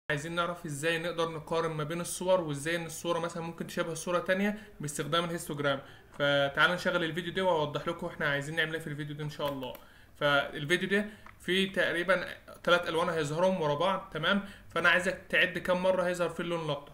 عايزين نعرف ازاي نقدر نقارن ما بين الصور وازاي ان الصورة مثلا ممكن تشابه صورة تانية باستخدام الهيستوجرام فتعالوا نشغل الفيديو ده واوضح لكم احنا عايزين نعمل ايه في الفيديو ده ان شاء الله فالفيديو ده فيه تقريبا ثلاث الوان هيظهرهم ورا بعض تمام فانا عايزك تعد كم مرة هيظهر فيه اللون الاخضر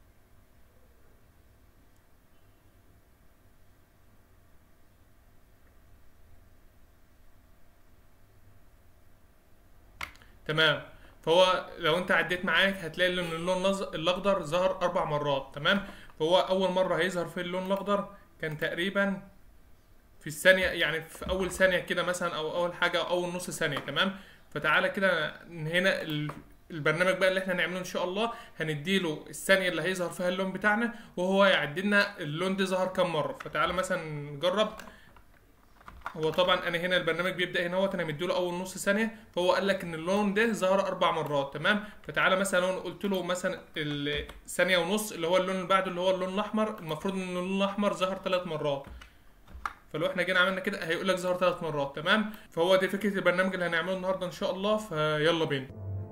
تمام فهو لو انت عديت معاك هتلاقي ان اللون الأز- الاخضر ظهر اربع مرات تمام فهو اول مره هيظهر في اللون الاخضر كان تقريبا في الثانيه يعني في اول ثانيه كده مثلا او اول حاجه او اول نص ثانيه تمام فتعالى كده هنا ال- البرنامج بقى اللي احنا هنعمله ان شاء الله هنديله الثانيه اللي هيظهر فيها اللون بتاعنا وهو يعدي لنا اللون ده ظهر كام مره فتعالى مثلا نجرب هو طبعا انا هنا البرنامج بيبدا هنا اهوت انا مديله اول نص ثانيه فهو قال لك ان اللون ده ظهر اربع مرات تمام فتعالى مثلا لو أنا قلت له مثلا الثانيه ونص اللي هو اللون اللي بعده اللي هو اللون الاحمر المفروض ان اللون الاحمر ظهر ثلاث مرات فلو احنا جينا عملنا كده هيقول لك ظهر ثلاث مرات تمام فهو دي فكره البرنامج اللي هنعمله النهارده ان شاء الله فيلا بينا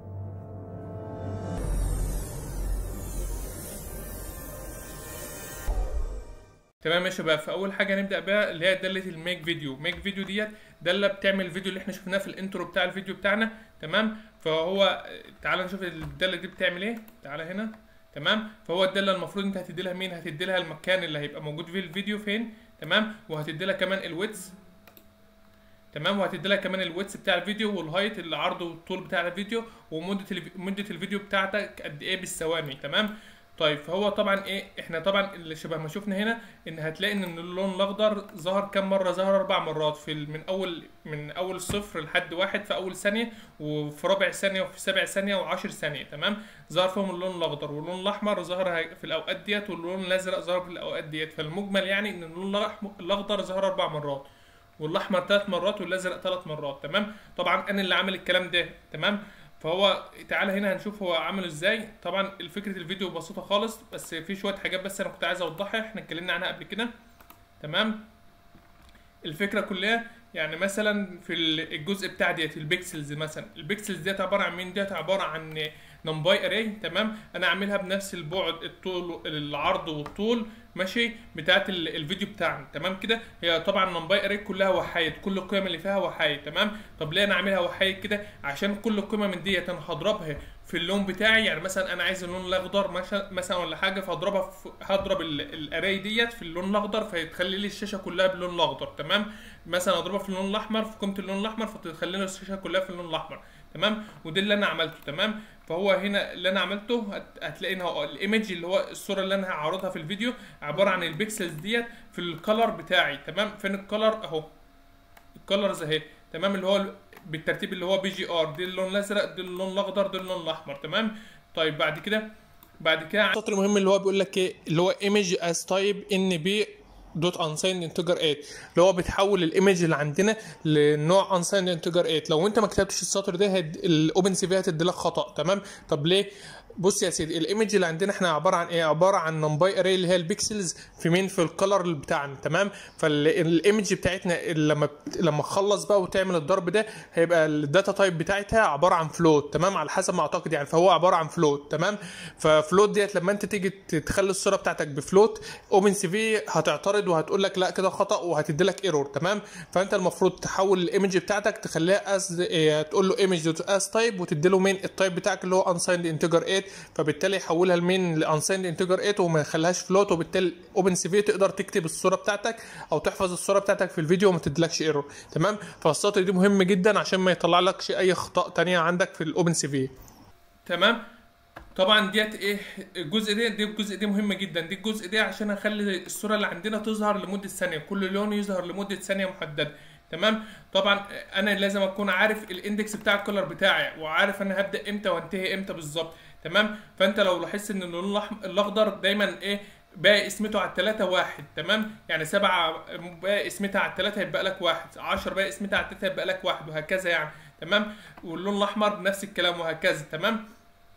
تمام يا شباب فاول حاجه هنبدا بيها اللي هي داله الميك فيديو ميك فيديو ديت داله بتعمل الفيديو اللي احنا شفناه في الانترو بتاع الفيديو بتاعنا تمام فهو تعال نشوف الداله دي بتعمل ايه تعال هنا تمام فهو الداله المفروض انت هتدي لها مين هتدي لها المكان اللي هيبقى موجود فيه الفيديو فين تمام وهتدي لها كمان الويدز تمام وهتدي لها كمان الويدز بتاع الفيديو والهايت العرض والطول بتاع الفيديو ومده الف- مده الفيديو بتاعتك قد ايه بالثواني تمام طيب فهو طبعا ايه احنا طبعا اللي شبه ما شفنا هنا ان هتلاقي ان اللون الاخضر ظهر كم مره ظهر اربع مرات في ال- من اول من اول صفر لحد واحد في اول ثانيه وفي ربع ثانيه وفي سبع ثانيه وعشر ثانيه تمام ظهر فيهم اللون الاخضر واللون الاحمر ظهر هي- في الاوقات ديت واللون الازرق ظهر في الاوقات ديت فالمجمل يعني ان اللون الأحم- الاخضر ظهر اربع مرات والاحمر ثلاث مرات والازرق ثلاث مرات تمام طبعا انا اللي عامل الكلام ده تمام فهو تعالى هنا هنشوف هو عامله ازاي طبعا فكره الفيديو بسيطه خالص بس في شويه حاجات بس انا كنت عايز اوضحها احنا اتكلمنا عنها قبل كده تمام الفكره كلها يعني مثلا في الجزء بتاع ديت البيكسلز مثلا البيكسلز ديت عباره عن مين ديت عباره عن نمباي اري تمام انا عاملها بنفس البعد الطول العرض والطول ماشي بتاعت ال- الفيديو بتاعنا تمام كده هي طبعا نمباي اري كلها وحايد كل القيم اللي فيها وحايد تمام طب ليه انا عاملها وحايد كده عشان كل قيمه من ديت انا هضربها في اللون بتاعي يعني مثلا انا عايز اللون الاخضر مثلا مثلا ولا حاجه فهضربها في هضرب ال- الاري ديت في اللون الاخضر فيتخلي لي الشاشه كلها باللون الاخضر تمام مثلا اضربها في اللون الاحمر في قيمه اللون الاحمر فتخلي لي الشاشه كلها في اللون الاحمر تمام وده اللي انا عملته تمام فهو هنا اللي انا عملته هت- هتلاقي ان هو الايمج اللي هو الصوره اللي انا هعرضها في الفيديو عباره عن البيكسلز ديت في الكلر بتاعي تمام فين الكلر اهو الكلرز اهي تمام اللي هو بالترتيب اللي هو بي جي ار دي اللون الازرق دي اللون الاخضر دي اللون الاحمر تمام طيب بعد كده بعد كده السطر المهم اللي هو بيقول لك ايه اللي هو ايمج از تايب ان بي دوت انسايند انتجر 8 اللي هو بتحول الايمج اللي عندنا لنوع انسايند انتجر 8 لو انت ما كتبتش السطر ده الاوبن سي في هتدي لك خطا تمام طب ليه بص يا سيدي الايمج اللي عندنا احنا عباره عن ايه عباره عن نمباي اري اللي هي البيكسلز في مين في الكلر بتاعنا تمام فالايمج بتاعتنا اللي لما بت- لما تخلص بقى وتعمل الضرب ده هيبقى الداتا تايب بتاعتها عباره عن فلوت تمام على حسب ما اعتقد يعني فهو عباره عن فلوت تمام ففلوت ديت لما انت تيجي تخلي الصوره بتاعتك بفلوت اوبن سي في هتعترض وهتقول لك لا كده خطا وهتدي لك ايرور تمام فانت المفروض تحول الايمج بتاعتك تخليها از تقول له ايمج دوت از تايب وتدي له مين التايب بتاعك اللي هو انسايند انتجر 8 فبالتالي يحولها لمين لانسايند انتجر 8 وما يخليهاش فلوت وبالتالي اوبن سي في تقدر تكتب الصوره بتاعتك او تحفظ الصوره بتاعتك في الفيديو وما تديلكش ايرور تمام فالسطر دي مهم جدا عشان ما يطلع لكش اي اخطاء تانية عندك في الاوبن سي في تمام طبعا ديت ايه الجزء ده دي الجزء ده مهم جدا دي الجزء ده عشان اخلي الصوره اللي عندنا تظهر لمده ثانيه كل لون يظهر لمده ثانيه محدده تمام طبعا انا لازم اكون عارف الاندكس بتاع الكولر بتاعي وعارف انا هبدا امتى وانتهي امتى بالظبط تمام فانت لو لاحظت ان اللون الأحم- الاخضر دايما ايه باقي اسمته على التلاتة واحد تمام يعني سبعة باقي اسمتها على التلاتة هيبقى لك واحد عشر باقي اسمتها على التلاتة هيبقى لك واحد وهكذا يعني تمام واللون الاحمر بنفس الكلام وهكذا تمام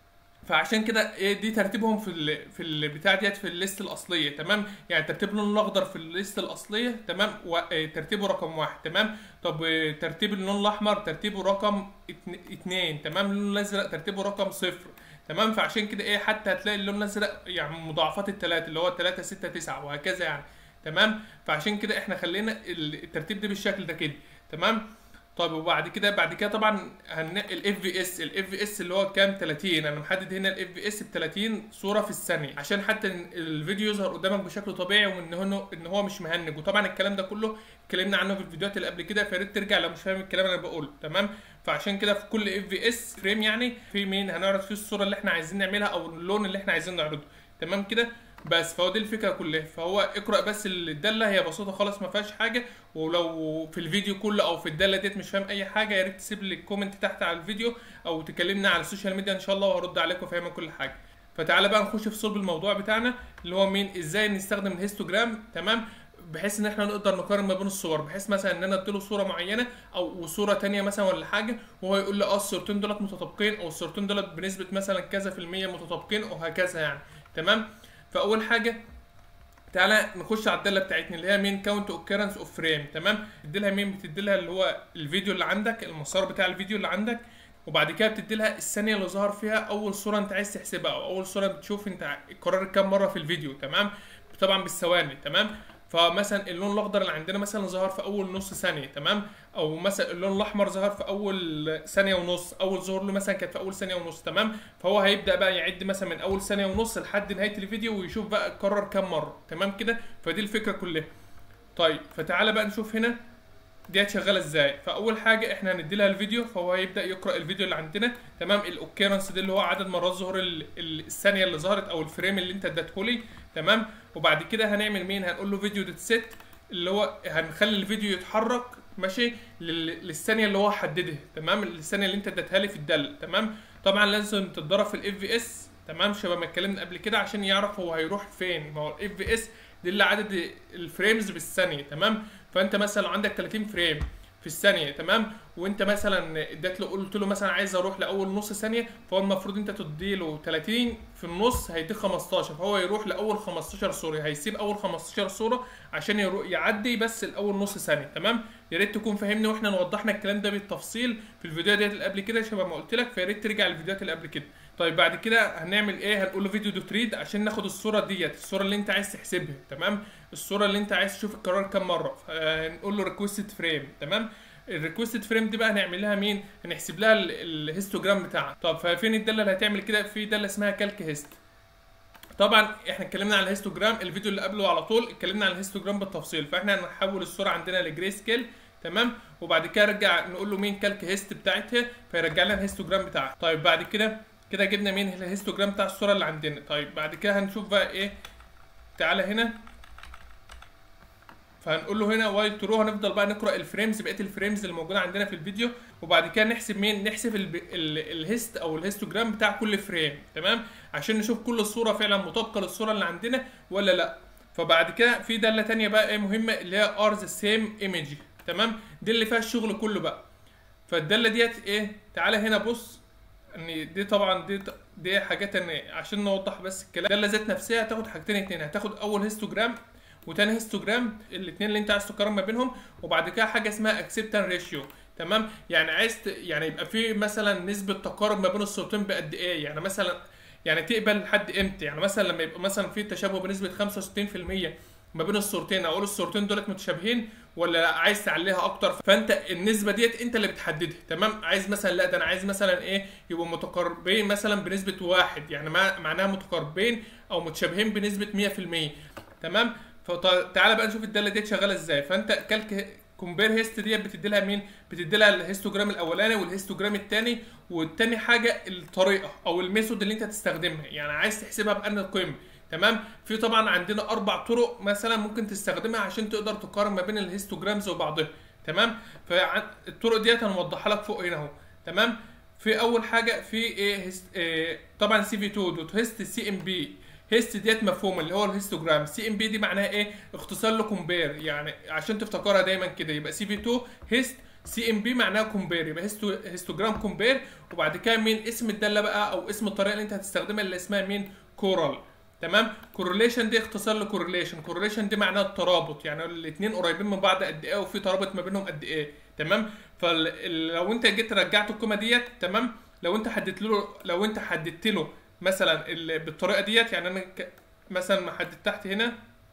فعشان كده ايه دي ترتيبهم في ال في البتاع ديت في الليست الاصليه تمام يعني ترتيب اللون الاخضر في الليست الاصليه تمام وترتيبه رقم واحد تمام طب آه، ترتيب اللون الاحمر ترتيبه رقم اتن- اتنين تمام اللون الازرق ترتيبه رقم صفر تمام فعشان كده ايه حتى هتلاقي اللون الازرق يعني مضاعفات الثلاثه اللي هو 3 6 9 وهكذا يعني تمام فعشان كده احنا خلينا الترتيب ده بالشكل ده كده تمام طيب وبعد كده بعد كده طبعا هن الاف في اس الاف في اس اللي هو كام 30 انا محدد هنا الاف في اس ب 30 صوره في الثانيه عشان حتى الفيديو يظهر قدامك بشكل طبيعي وان هو ان هو مش مهنج وطبعا الكلام ده كله اتكلمنا عنه في الفيديوهات اللي قبل كده فيا ريت ترجع لو مش فاهم الكلام اللي انا بقوله تمام فعشان كده في كل اف في اس فريم يعني في مين هنعرض فيه الصوره اللي احنا عايزين نعملها او اللون اللي احنا عايزين نعرضه تمام كده بس فهو دي الفكره كلها فهو اقرا بس الداله هي بسيطه خالص ما فيهاش حاجه ولو في الفيديو كله او في الداله ديت مش فاهم اي حاجه يا ريت تسيب لي الكومنت تحت على الفيديو او تكلمنا على السوشيال ميديا ان شاء الله وهرد عليك وافهمك كل حاجه فتعالى بقى نخش في صلب الموضوع بتاعنا اللي هو مين ازاي نستخدم الهيستوجرام تمام بحيث ان احنا نقدر نقارن ما بين الصور بحيث مثلا ان انا اديله صوره معينه او صوره تانية مثلا ولا حاجه وهو يقول لي اه الصورتين دولت متطابقين او الصورتين دولت بنسبه مثلا كذا في الميه متطابقين وهكذا يعني تمام فاول حاجه تعالى نخش على الداله بتاعتنا اللي هي مين كاونت اوكيرنس اوف فريم تمام بتدي لها مين بتدي لها اللي هو الفيديو اللي عندك المسار بتاع الفيديو اللي عندك وبعد كده بتدي لها الثانيه اللي ظهر فيها اول صوره انت عايز تحسبها او اول صوره بتشوف انت قررت كام مره في الفيديو تمام طبعا بالثواني تمام فمثلا اللون الاخضر اللي عندنا مثلا ظهر في اول نص ثانيه تمام او مثلا اللون الاحمر ظهر في اول ثانيه ونص اول ظهور له مثلا كانت في اول ثانيه ونص تمام فهو هيبدا بقى يعد مثلا من اول ثانيه ونص لحد نهايه الفيديو ويشوف بقى اتكرر كام مره تمام كده فدي الفكره كلها طيب فتعالى بقى نشوف هنا ديت شغاله ازاي فاول حاجه احنا هندي لها الفيديو فهو هيبدا يقرا الفيديو اللي عندنا تمام الاوكيرنس ده اللي هو عدد مرات ظهور الثانيه اللي ظهرت او الفريم اللي انت اديته لي تمام وبعد كده هنعمل مين هنقول له فيديو ديت سيت اللي هو هنخلي الفيديو يتحرك ماشي للثانيه اللي هو حددها تمام الثانيه اللي انت اديتها لي في الداله تمام طبعا لازم تتدرب في الاف في اس تمام شبه ما اتكلمنا قبل كده عشان يعرف هو هيروح فين ما هو الاف في اس دي اللي عدد الفريمز بالثانيه تمام فانت مثلا لو عندك 30 فريم في الثانيه تمام وانت مثلا اديت له قلت له مثلا عايز اروح لاول نص ثانيه فهو المفروض انت تدي له 30 في النص هيديك 15 فهو يروح لاول 15 صوره هيسيب اول 15 صوره عشان يروح يعدي بس الاول نص ثانيه تمام يا ريت تكون فاهمني واحنا وضحنا الكلام ده بالتفصيل في الفيديو ديت اللي قبل كده شبه ما قلت لك فيا ريت ترجع للفيديوهات اللي قبل كده طيب بعد كده هنعمل ايه هنقول له فيديو دوت ريد عشان ناخد الصوره ديت الصوره اللي انت عايز تحسبها تمام الصوره اللي انت عايز تشوف القرار كام مره هنقول له ريكوستد فريم تمام الريكوستد فريم دي بقى هنعمل لها مين هنحسب لها الهيستوجرام بتاعها طب ففين الداله اللي هتعمل كده في داله اسمها كالك هيست طبعا احنا اتكلمنا على الهيستوجرام الفيديو اللي قبله على طول اتكلمنا على الهيستوجرام بالتفصيل فاحنا هنحول الصوره عندنا لجري سكيل تمام وبعد كده نرجع نقول له مين كالك هيست بتاعتها فيرجع لنا الهيستوجرام بتاعها طيب بعد كده كده جبنا مين الهيستوجرام بتاع الصوره اللي عندنا طيب بعد كده هنشوف بقى ايه تعالى هنا فهنقول له هنا واي ترو هنفضل بقى نقرا الفريمز بقيه الفريمز اللي موجوده عندنا في الفيديو وبعد كده نحسب مين نحسب ال ال الهيست او الهيستوجرام بتاع كل فريم تمام عشان نشوف كل الصوره فعلا مطابقه للصوره اللي عندنا ولا لا فبعد كده في داله تانية بقى ايه مهمه اللي هي ار ذا سيم ايمج تمام دي اللي فيها الشغل كله بقى فالداله ديت ايه تعالى هنا بص ان دي طبعا دي دي حاجات ان عشان نوضح بس الكلام الداله ذات نفسها هتاخد حاجتين اتنين هتاخد اول هيستوجرام وتاني هيستوجرام الاثنين اللي انت عايز تقارن ما بينهم وبعد كده حاجه اسمها اكسبتان ريشيو تمام يعني عايز ت... يعني يبقى في مثلا نسبه تقارب ما بين الصورتين بقد ايه يعني مثلا يعني تقبل لحد امتى يعني مثلا لما يبقى مثلا في تشابه بنسبه 65% ما بين الصورتين اقول الصورتين دولت متشابهين ولا لا عايز تعليها اكتر فانت النسبه ديت انت اللي بتحددها تمام عايز مثلا لا ده انا عايز مثلا ايه يبقوا متقاربين مثلا بنسبه واحد يعني معناها متقاربين او متشابهين بنسبه 100% تمام فتعالى بقى نشوف الداله ديت شغاله ازاي فانت كالك كومبير هيست ديت بتدي لها مين بتدي لها الهيستوجرام الاولاني والهيستوجرام الثاني والتاني حاجه الطريقه او الميثود اللي انت هتستخدمها يعني عايز تحسبها بأنهي قيمه تمام في طبعا عندنا اربع طرق مثلا ممكن تستخدمها عشان تقدر تقارن ما بين الهيستوجرامز وبعضها تمام فالطرق ديت هنوضحها لك فوق هنا اهو تمام في اول حاجه في ايه, هست... إيه طبعا سي في 2 دوت هيست سي ام بي هيست ديت مفهومه اللي هو الهيستوجرام سي ام بي دي معناها ايه اختصار لكومبير يعني عشان تفتكرها دايما كده يبقى سي في 2 هيست سي ام بي معناها كومبير يبقى هيستو هيستوجرام كومبير وبعد كده مين اسم الداله بقى او اسم الطريقه اللي انت هتستخدمها اللي اسمها مين كورال تمام كورليشن دي اختصار لكورليشن كورليشن دي معناها الترابط يعني الاثنين قريبين من بعض قد ايه وفي ترابط ما بينهم قد ايه تمام فلو انت جيت رجعت القيمه ديت تمام لو انت حددت له لو انت حددت له مثلا ال- بالطريقه ديت يعني انا ك- مثلا محدد تحت هنا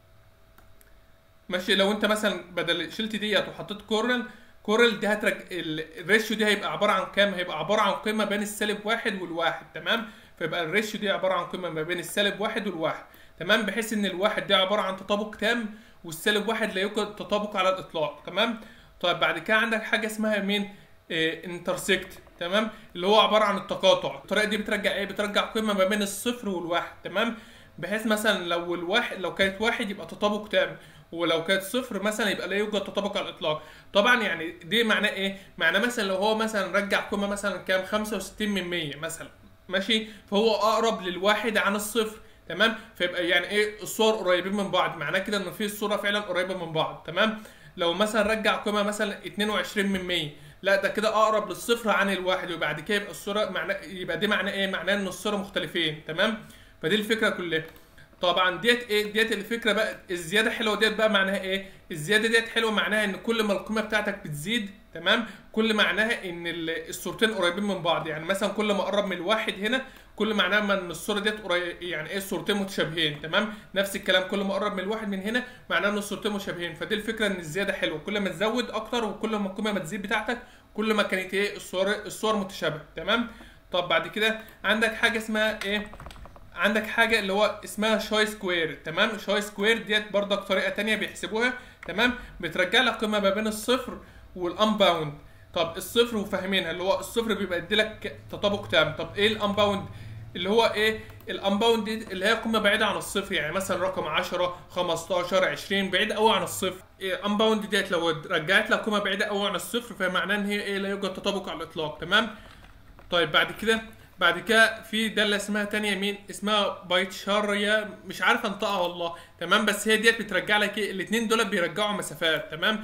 ماشي لو انت مثلا بدل شلت ديت وحطيت كورل كورل دي هترج ال- الريشيو دي هيبقى عباره عن كام هيبقى عباره عن قيمه بين السالب واحد والواحد تمام فيبقى الريشيو دي عباره عن قيمه ما بين السالب واحد والواحد تمام بحيث ان الواحد ده عباره عن تطابق تام والسالب واحد لا يوجد تطابق على الاطلاق تمام طيب بعد كده عندك حاجه اسمها مين انترسكت تمام اللي هو عباره عن التقاطع الطريقه دي بترجع ايه بترجع قيمه ما بين الصفر والواحد تمام بحيث مثلا لو الواحد لو كانت واحد يبقى تطابق تام ولو كانت صفر مثلا يبقى لا يوجد تطابق على الاطلاق طبعا يعني دي معناه ايه معناه مثلا لو هو مثلا رجع قيمه مثلا كام 65 من 100 مثلا ماشي فهو اقرب للواحد عن الصفر تمام فيبقى يعني ايه الصور قريبين من بعض معناه كده ان في الصوره فعلا قريبه من بعض تمام لو مثلا رجع قيمه مثلا 22 من 100 لا ده كده اقرب للصفر عن الواحد وبعد كده يبقى الصوره معناه يبقى دي معناه ايه معناه ان الصوره مختلفين تمام فدي الفكره كلها طبعا ديت ايه ديت الفكره بقى الزياده حلوه ديت بقى معناها ايه الزياده ديت حلوه معناها ان كل ما القيمه بتاعتك بتزيد تمام كل معناها ان ال- الصورتين قريبين من بعض يعني مثلا كل ما قرب من الواحد هنا كل معناها ما ان الصوره ديت قريب يعني ايه الصورتين متشابهين تمام نفس الكلام كل ما قرب من الواحد من هنا معناه ان الصورتين متشابهين فدي الفكره ان الزياده حلوه كل ما تزود اكتر وكل ما القيمه ما تزيد بتاعتك كل ما كانت ايه الصور الصور متشابهه تمام طب بعد كده عندك حاجه اسمها ايه عندك حاجه اللي هو اسمها شاي سكوير تمام شاي سكوير ديت برضك طريقه تانية بيحسبوها تمام بترجع لك قيمه ما بين الصفر والانباوند طب الصفر وفاهمينها اللي هو الصفر بيبقى يديلك تطابق تام طب ايه الانباوند اللي هو ايه الانباوند دي اللي هي قيمه بعيده عن الصفر يعني مثلا رقم 10 15 20 بعيد قوي عن الصفر إيه انباوند ديت لو رجعت لك قيمه بعيده قوي عن الصفر فمعناه ان هي ايه لا يوجد تطابق على الاطلاق تمام طيب بعد كده بعد كده في داله اسمها تانية مين اسمها بايتشاريا مش عارف انطقها والله تمام بس هي ديت بترجع لك ايه الاثنين دول بيرجعوا مسافات تمام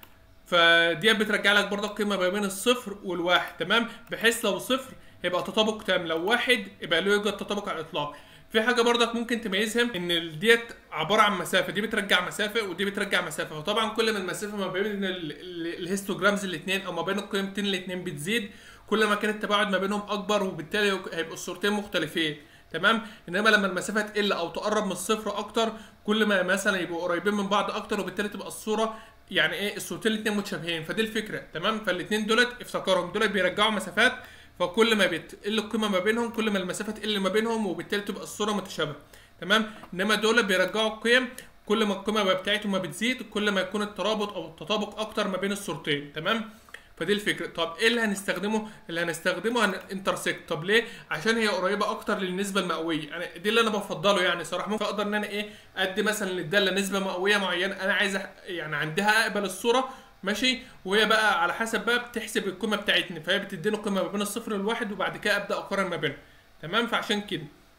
فديت بترجع لك برضه قيمه ما بين الصفر والواحد تمام بحيث لو صفر يبقى تطابق تام لو واحد يبقى له يوجد تطابق على الاطلاق في حاجه برضك ممكن تميزهم ان ال- ديت عباره عن مسافه دي بترجع مسافه ودي بترجع مسافه فطبعا كل ما المسافه ما بين ال- ال- الهيستوجرامز الاثنين او ما بين القيمتين الاثنين بتزيد كل ما كان التباعد ما بينهم اكبر وبالتالي هيبقوا الصورتين مختلفين تمام انما لما المسافه تقل او تقرب من الصفر اكتر كل ما مثلا يبقوا قريبين من بعض اكتر وبالتالي تبقى الصوره يعني ايه الصورتين الاثنين متشابهين فدي الفكره تمام فالاثنين دولت افتكرهم دولت بيرجعوا مسافات فكل ما بتقل القيمه ما بينهم كل ما المسافه تقل ما بينهم وبالتالي تبقى الصوره متشابهه تمام انما دول بيرجعوا القيم كل ما القيمه بتاعتهم ما بتزيد كل ما يكون الترابط او التطابق اكتر ما بين الصورتين تمام فدي الفكره طب ايه اللي هنستخدمه اللي هنستخدمه هننترسكت طب ليه عشان هي قريبه اكتر للنسبه المئويه يعني دي اللي انا بفضله يعني صراحه ممكن اقدر ان انا ايه ادي مثلا للداله نسبه مئويه معينه انا عايز أح- يعني عندها اقبل الصوره ماشي وهي بقى على حسب بقى بتحسب القيمه بتاعتني فهي بتديني قيمه ما بين الصفر والواحد وبعد كده ابدا اقارن ما بينهم تمام فعشان كده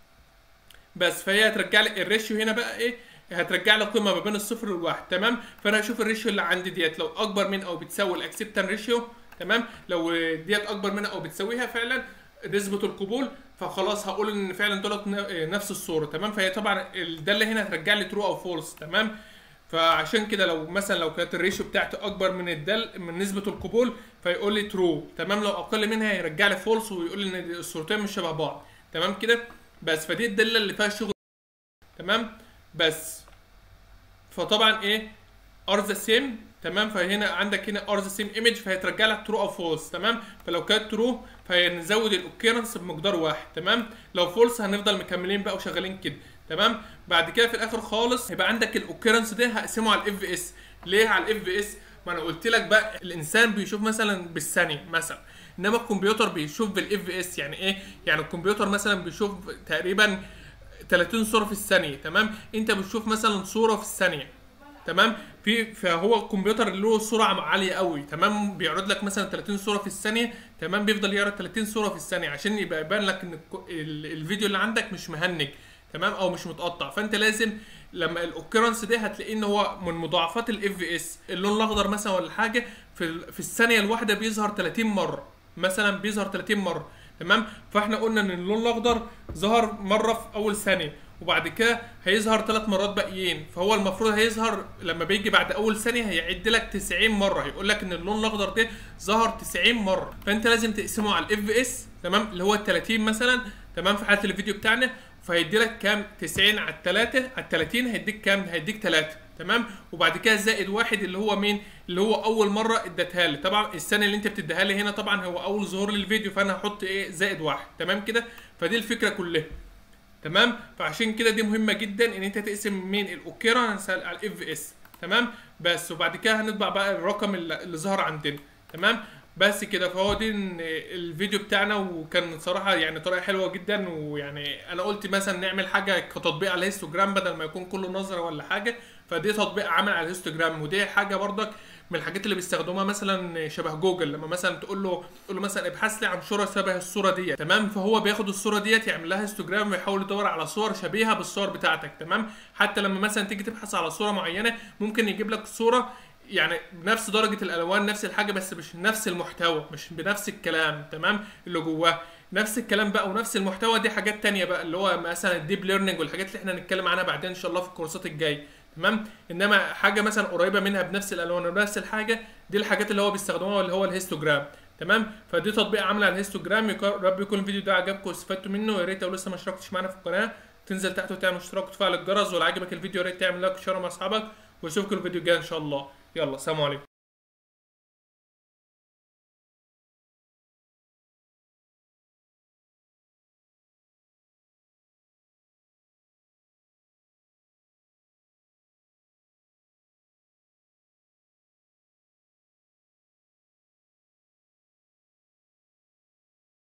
بس فهي هترجع لي الريشيو هنا بقى ايه هترجع لي قيمه ما بين الصفر والواحد تمام فانا هشوف الريشيو اللي عندي ديت لو اكبر من او بتساوي الاكسبتن ريشيو تمام لو ديت اكبر منها او بتساويها فعلا نسبه القبول فخلاص هقول ان فعلا دولت ن- نفس الصوره تمام فهي طبعا الداله هنا هترجع لي ترو او فولس تمام فعشان كده لو مثلا لو كانت الريشيو بتاعتي اكبر من الدال من نسبه القبول فيقول لي ترو تمام لو اقل منها يرجع لي فولس ويقول لي ان الصورتين مش شبه بعض تمام كده بس فدي الداله اللي فيها شغل تمام بس فطبعا ايه ار ذا سيم تمام فهنا عندك هنا ار ذا سيم ايمج فهيترجع لك ترو او فولس تمام فلو كانت ترو فهنزود الاوكيرنس بمقدار واحد تمام لو فولس هنفضل مكملين بقى وشغالين كده تمام بعد كده في الاخر خالص هيبقى عندك الاوكيرنس ده هقسمه على الاف اس ليه على الاف اس ما انا قلت لك بقى الانسان بيشوف مثلا بالثانيه مثلا انما الكمبيوتر بيشوف بالاف اس يعني ايه يعني الكمبيوتر مثلا بيشوف تقريبا 30 صوره في الثانيه تمام انت بتشوف مثلا صوره في الثانيه تمام في فهو الكمبيوتر له سرعه عاليه قوي تمام بيعرض لك مثلا 30 صوره في الثانيه تمام بيفضل يعرض 30 صوره في الثانيه عشان يبقى يبان لك ان الك- ال- الفيديو اللي عندك مش مهنج تمام او مش متقطع فانت لازم لما الاوكيرنس ده هتلاقيه ان هو من مضاعفات الاف اس اللون الاخضر مثلا ولا حاجه في ال- في الثانيه الواحده بيظهر 30 مره مثلا بيظهر 30 مره تمام فاحنا قلنا ان اللون الاخضر ظهر مره في اول ثانيه وبعد كده هيظهر ثلاث مرات باقيين فهو المفروض هيظهر لما بيجي بعد اول ثانيه هيعد لك 90 مره هيقول لك ان اللون الاخضر ده ظهر 90 مره فانت لازم تقسمه على الاف اس تمام اللي هو ال 30 مثلا تمام في حاله الفيديو بتاعنا فهيدي لك كام 90 على 3 على 30 هيديك كام هيديك 3 تمام وبعد كده زائد واحد اللي هو مين اللي هو اول مره اديتها لي طبعا السنه اللي انت بتديها لي هنا طبعا هو اول ظهور للفيديو فانا هحط ايه زائد واحد تمام كده فدي الفكره كلها تمام فعشان كده دي مهمه جدا ان انت تقسم مين الاوكيرنس على الاف اس تمام بس وبعد كده هنطبع بقى الرقم اللي اللي ظهر عندنا تمام بس كده فهو دي ال- الفيديو بتاعنا وكان صراحه يعني طريقه حلوه جدا ويعني انا قلت مثلا نعمل حاجه كتطبيق على الهيستوجرام بدل ما يكون كله نظره ولا حاجه فدي تطبيق عمل على الهيستوجرام ودي حاجه برضك من الحاجات اللي بيستخدموها مثلا شبه جوجل لما مثلا تقول له تقول له مثلا ابحث لي عن صوره شبه الصوره ديت تمام فهو بياخد الصوره ديت يعمل لها هيستوجرام ويحاول يدور على صور شبيهه بالصور بتاعتك تمام حتى لما مثلا تيجي تبحث على صوره معينه ممكن يجيب لك صوره يعني بنفس درجة الألوان نفس الحاجة بس مش نفس المحتوى مش بنفس الكلام تمام اللي جواه نفس الكلام بقى ونفس المحتوى دي حاجات تانية بقى اللي هو مثلا الديب ليرنينج والحاجات اللي احنا هنتكلم عنها بعدين ان شاء الله في الكورسات الجايه تمام انما حاجه مثلا قريبه منها بنفس الالوان ونفس الحاجه دي الحاجات اللي هو بيستخدموها اللي هو الهيستوجرام تمام فدي تطبيق عامل على الهيستوجرام يك- رب يكون الفيديو ده عجبكم واستفدتوا منه ويا ريت لو لسه ما اشتركتش معانا في القناه تنزل تحت وتعمل اشتراك وتفعل الجرس ولو عجبك الفيديو يا ريت تعمل لايك وشير مع اصحابك واشوفكم الفيديو الجاي ان شاء الله يلا سلام عليكم